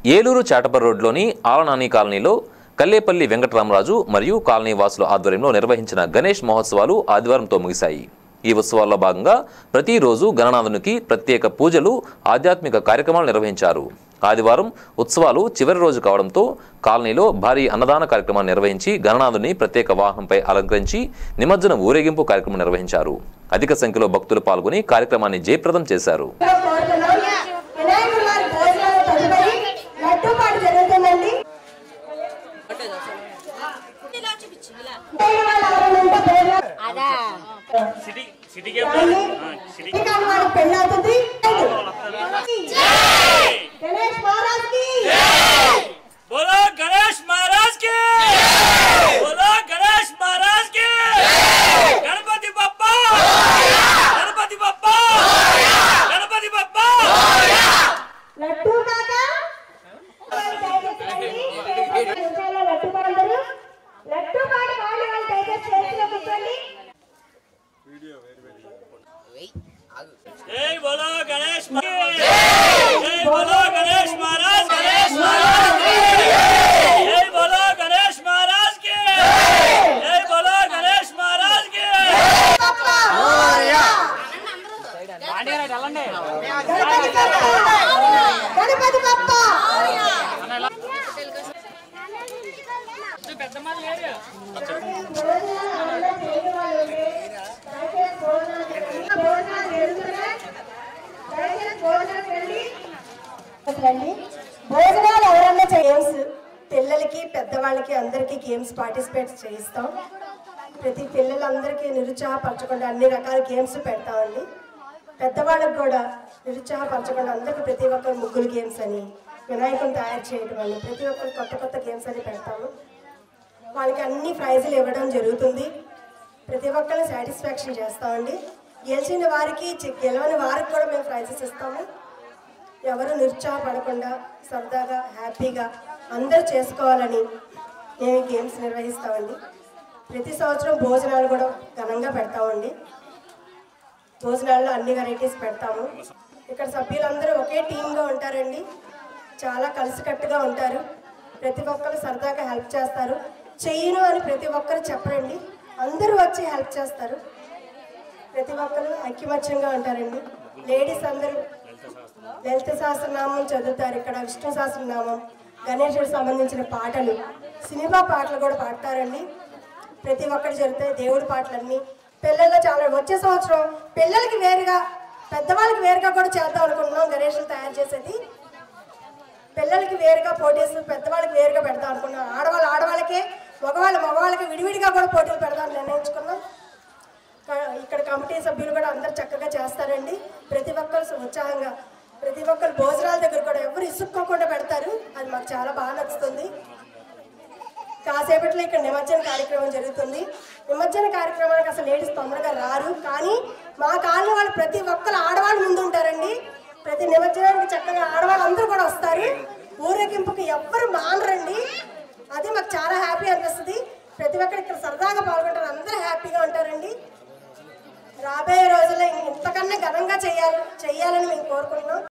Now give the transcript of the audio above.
ఏలూరు చాటపర్ రోడ్లోని ఆలనాని కాలనీలో కల్లేపల్లి వెంకటరామరాజు మరియు కాలనీ వాసుల ఆధ్వర్యంలో నిర్వహించిన గణేష్ మహోత్సవాలు ఆదివారంతో ముగిశాయి ఈ ఉత్సవాల్లో భాగంగా ప్రతిరోజు గణనాథునికి ప్రత్యేక పూజలు ఆధ్యాత్మిక కార్యక్రమాలు నిర్వహించారు ఆదివారం ఉత్సవాలు చివరి రోజు కావడంతో కాలనీలో భారీ అన్నదాన కార్యక్రమాన్ని నిర్వహించి గణనాథుని ప్రత్యేక వాహనంపై అలంకరించి నిమజ్జన ఊరేగింపు కార్యక్రమం నిర్వహించారు అధిక సంఖ్యలో భక్తులు పాల్గొని కార్యక్రమాన్ని జయప్రదం చేశారు కోరుతున్నాం వినాయకుడు వారి భోజనాల తదుపరి లడ్డూపాటు జరుగుతుందండి వినాయకుడు వాళ్ళ ఎవరైనా భోజనం సిటీ సిటీకే రండి. వినాయకుడు వారి పెళ్ళి అవుతుంది గణేష్ మహారాజ్ కి बोलो गणेश महाराज की बोलो गणेश महाराज की गणपति बप्पा गणपति बप्पा गणपति बप्पा లడ్డూ కాక నిమిషాల్లో లడ్డూ పాడతారు లడ్డూ పాడి వాళ్ళు వాళ్ళు దయచేసి చేతిలో కూర్చోండి जय बोलो गणेश की जय बोलो गणेश महाराज गणेश महाराज की जय बोलो गणेश महाराज की जय बोलो गणेश महाराज की గణపతి బప్ప గణపతి బప్ప రండి భోజనాలు ఎవరన్నా గేమ్స్ పిల్లలకి పెద్దవాళ్ళకి అందరికీ గేమ్స్ పార్టిసిపేట్ చేయిస్తాం ప్రతి పిల్లలందరికీ నిరుత్సాహపరచకుండా అన్ని రకాల గేమ్స్ పెడతామండి పెద్దవాళ్ళకి కూడా నిరుత్సాహపరచకుండా అందరికీ ప్రతి ఒక్కరు ముగ్గులు గేమ్స్ అని వినాయకుని తయారు చేయడం అని ప్రతి ఒక్కరు కొత్త కొత్త గేమ్స్ అని పెడతాము వాళ్ళకి అన్ని ప్రైజులు ఇవ్వడం జరుగుతుంది ప్రతి ఒక్కరిని సాటిస్ఫాక్షన్ చేస్తామండి గెలిచిన వారికి చి- గెలవని వారికి కూడా మేము ప్రైజెస్ ఇస్తాము ఎవరు నిరుత్సాహపడకుండా సరదాగా హ్యాపీగా అందరూ చేసుకోవాలని మేము ఈ గేమ్స్ నిర్వహిస్తామండి ప్రతి సంవత్సరం భోజనాలు కూడా ఘనంగా పెడతామండి భోజనాల్లో అన్ని వెరైటీస్ పెడతాము ఇక్కడ సభ్యులందరూ ఒకే టీమ్గా ఉంటారండి చాలా కలిసికట్టుగా ఉంటారు ప్రతి ఒక్కరు సరదాగా హెల్ప్ చేస్తారు చెయ్యను అని ప్రతి ఒక్కరు చెప్పరండి అందరూ వచ్చి హెల్ప్ చేస్తారు ప్రతి ఒక్కరు ఐక్యమత్యంగా ఉంటారండి లేడీస్ అందరూ లలిత సహస్రనామం చదువుతారు ఇక్కడ విష్ణు సహస్రనామం గణేశుడికి సంబంధించిన పాటలు సినిమా పాటలు కూడా పాడతారండి ప్రతి ఒక్కటి జరుగుతాయి దేవుడి పాటలన్నీ పిల్లల్లో చాలా వచ్చే సంవత్సరం పిల్లలకి వేరుగా పెద్దవాళ్ళకి వేరుగా కూడా చేద్దాం అనుకుంటున్నాం గణేషులు తయారు చేసేది పిల్లలకి వేరుగా పోటీస్ పెద్దవాళ్ళకి వేరుగా పెడదాం అనుకున్నాం ఆడవాళ్ళు ఆడవాళ్ళకే మగవాళ్ళు మగవాళ్ళకి విడివిడిగా కూడా పోటీలు పెడదాం నిర్ణయించుకున్నాం క- ఇక్కడ కమిటీ సభ్యులు కూడా అందరు చక్కగా చేస్తారండి ప్రతి ఒక్కరు ఉత్సాహంగా ప్రతి ఒక్కరు భోజనాల దగ్గర కూడా ఎవరు ఇసుక్కోకుండా పెడతారు అది మాకు చాలా బాగా నచ్చుతుంది కాసేపట్లో ఇక్కడ నిమజ్జన కార్యక్రమం జరుగుతుంది నిమజ్జన కార్యక్రమానికి అసలు లేడీస్ తొందరగా రారు కానీ మా కాలనీ వాళ్ళు ప్రతి ఒక్కరు ఆడవాళ్ళు ముందు ఉంటారండి ప్రతి నిమజ్జనానికి చక్కగా ఆడవాళ్ళు అందరూ కూడా వస్తారు ఊరేగింపుకి ఎవ్వరు మానరండి అది మాకు చాలా హ్యాపీ అనిపిస్తుంది ప్రతి ఒక్కరు ఇక్కడ సరదాగా పాల్గొంటారు అందరూ హ్యాపీగా ఉంటారండి రాబోయే రోజుల్లో ఇంతకన్నా ఘనంగా చేయాలి చేయాలని మేము కోరుకుంటున్నాం